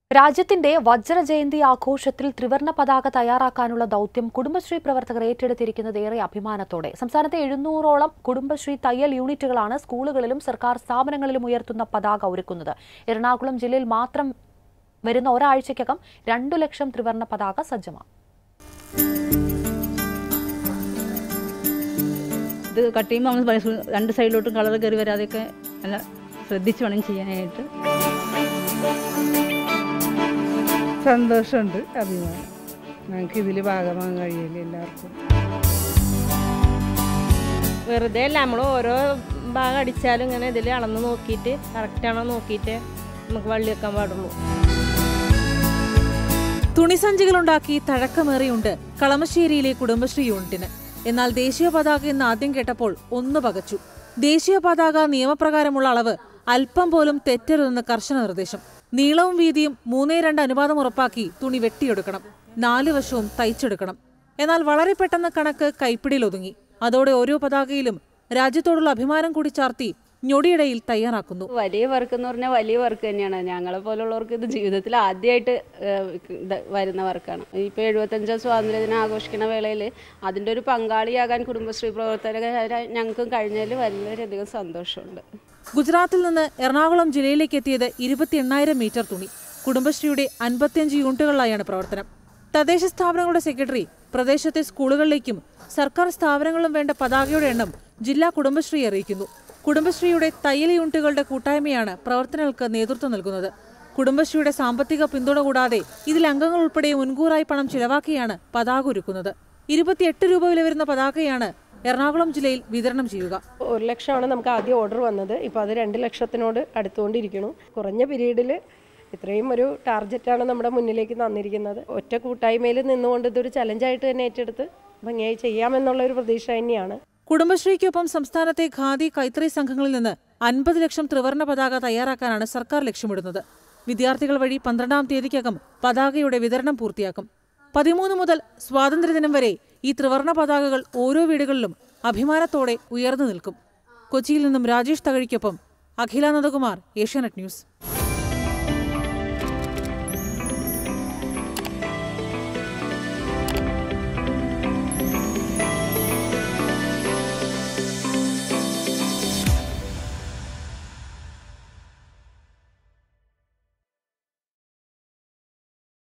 രാജ്യത്തിന്റെ വജ്രജയന്തി ആഘോഷത്തിൽ ത്രിവർണ പതാക തയ്യാറാക്കാനുള്ള ദൗത്യം കുടുംബശ്രീ പ്രവർത്തകർ ഏറ്റെടുത്തിരിക്കുന്നത് ഏറെ അഭിമാനത്തോടെ സംസ്ഥാനത്തെ എഴുന്നൂറോളം കുടുംബശ്രീ തയ്യൽ യൂണിറ്റുകളാണ് സ്കൂളുകളിലും സർക്കാർ സ്ഥാപനങ്ങളിലും ഉയർത്തുന്ന പതാക ഒരുക്കുന്നത് എറണാകുളം ജില്ലയിൽ മാത്രം വരുന്ന ഒരാഴ്ചയ്ക്കകം രണ്ടു ലക്ഷം ത്രിവർണ പതാക സജ്ജമാകും ഇത് കട്ട് ചെയ്യുമ്പോൾ നമ്മൾ മനസ്സിൽ- രണ്ട് സൈഡിലോട്ടും കളർ കയറി വരാതെയൊക്കെ നല്ല ശ്രദ്ധിച്ച് വേണം ചെയ്യാനായിട്ട് സന്തോഷമുണ്ട് അഭിമാനം ഞങ്ങൾക്ക് ഇതിൽ ഭാഗമാകാൻ കഴിയില്ല എല്ലാവർക്കും വെറുതെ അല്ല നമ്മൾ ഓരോ ഭാഗം അടിച്ചാലും ഇങ്ങനെ ഇതിൽ അളന്ന് നോക്കിയിട്ട് കറക്റ്റാണോ നോക്കിയിട്ട് നമുക്ക് വള്ളി വെക്കാൻ പാടുള്ളൂ തുണിസഞ്ചികളുണ്ടാക്കി തഴക്കമേറിയുണ്ട് കളമശ്ശേരിയിലെ കുടുംബശ്രീ യൂണിറ്റിന് എന്നാൽ ദേശീയ പതാക എന്ന് ആദ്യം കേട്ടപ്പോൾ ഒന്ന് പകച്ചു ദേശീയ പതാക നിയമപ്രകാരമുള്ള അളവ് അല്പം പോലും തെറ്റരുതെന്ന് കർശന നിർദ്ദേശം നീളവും വീതിയും മൂന്നേ രണ്ട് അനുപാതം ഉറപ്പാക്കി തുണി വെട്ടിയെടുക്കണം നാലു വശവും തയ്ച്ചെടുക്കണം എന്നാൽ വളരെ പെട്ടെന്ന് കണക്ക് കൈപ്പിടിയിൽ ഒതുങ്ങി അതോടെ ഓരോ പതാകയിലും രാജ്യത്തോടുള്ള അഭിമാനം കൂടി ചാർത്തി ഞൊടിയിടയിൽ തയ്യാറാക്കുന്നു വലിയ വർക്ക് എന്ന് പറഞ്ഞാൽ വലിയ വർക്ക് തന്നെയാണ് ഞങ്ങളെ പോലുള്ളവർക്ക് ഇത് ജീവിതത്തിൽ ആദ്യമായിട്ട് ഏഹ്, ഇത് വരുന്ന വർക്കാണ് ഇപ്പോൾ എഴുപത്തഞ്ചാം സ്വാതന്ത്ര്യദിനം ആഘോഷിക്കുന്ന വേളയിൽ അതിൻ്റെ ഒരു പങ്കാളിയാകാൻ കുടുംബശ്രീ പ്രവർത്തകരായ ഞങ്ങൾക്കും കഴിഞ്ഞതിൽ വളരെയധികം സന്തോഷമുണ്ട് ഗുജറാത്തിൽ നിന്ന് എറണാകുളം ജില്ലയിലേക്ക് എത്തിയത് ഇരുപത്തി എണ്ണായിരം മീറ്റർ തുണി കുടുംബശ്രീയുടെ അൻപത്തിയഞ്ച് യൂണിറ്റുകളിലായാണ് പ്രവർത്തനം തദ്ദേശ സ്ഥാപനങ്ങളുടെ സെക്രട്ടറി പ്രദേശത്തെ സ്കൂളുകളിലേക്കും സർക്കാർ സ്ഥാപനങ്ങളിലും വേണ്ട പതാകയുടെ എണ്ണം ജില്ലാ കുടുംബശ്രീ അറിയിക്കുന്നു കുടുംബശ്രീയുടെ തയ്യൽ യൂണിറ്റുകളുടെ കൂട്ടായ്മയാണ് പ്രവർത്തനങ്ങൾക്ക് നേതൃത്വം നൽകുന്നത് കുടുംബശ്രീയുടെ സാമ്പത്തിക പിന്തുണ കൂടാതെ ഇതിൽ അംഗങ്ങൾ ഉൾപ്പെടെ മുൻകൂറായി പണം ചിലവാക്കിയാണ് പതാക ഒരുക്കുന്നത് ഇരുപത്തിയെട്ട് രൂപ വില വരുന്ന പതാകയാണ് എറണാകുളം ജില്ലയിൽ വിതരണം ചെയ്യുക ഒരു ലക്ഷമാണ് നമുക്ക് ആദ്യം ഓർഡർ വന്നത് ഇപ്പോൾ അത് രണ്ട് ലക്ഷത്തിനോട് അടുത്തുകൊണ്ടിരിക്കുന്നു കുറഞ്ഞ പീരീഡിൽ ഇത്രയും ഒരു ടാർഗറ്റാണ് നമ്മുടെ മുന്നിലേക്ക് തന്നിരിക്കുന്നത് ഒറ്റ കൂട്ടായ്മയിൽ നിന്നുകൊണ്ട് ഇതൊരു ചലഞ്ചായിട്ട് തന്നെ ഏറ്റെടുത്ത് ഭംഗിയായി ചെയ്യാമെന്നുള്ള ഒരു പ്രതീക്ഷ തന്നെയാണ് കുടുംബശ്രീക്കൊപ്പം സംസ്ഥാനത്തെ ഖാദി കൈത്തറി സംഘങ്ങളിൽ നിന്ന് അൻപത് ലക്ഷം ത്രിവർണ പതാക തയ്യാറാക്കാനാണ് സർക്കാർ ലക്ഷ്യമിടുന്നത് വിദ്യാർത്ഥികൾ വഴി പന്ത്രണ്ടാം തീയതിക്കകം പതാകയുടെ വിതരണം പൂർത്തിയാക്കും പതിമൂന്ന് മുതൽ സ്വാതന്ത്ര്യദിനം വരെ ഈ ത്രിവർണ പതാകകൾ ഓരോ വീടുകളിലും അഭിമാനത്തോടെ ഉയർന്നു നിൽക്കും കൊച്ചിയിൽ നിന്നും രാജേഷ് തകഴിക്കൊപ്പം അഖില നന്ദകുമാർ ഏഷ്യാനെറ്റ് ന്യൂസ്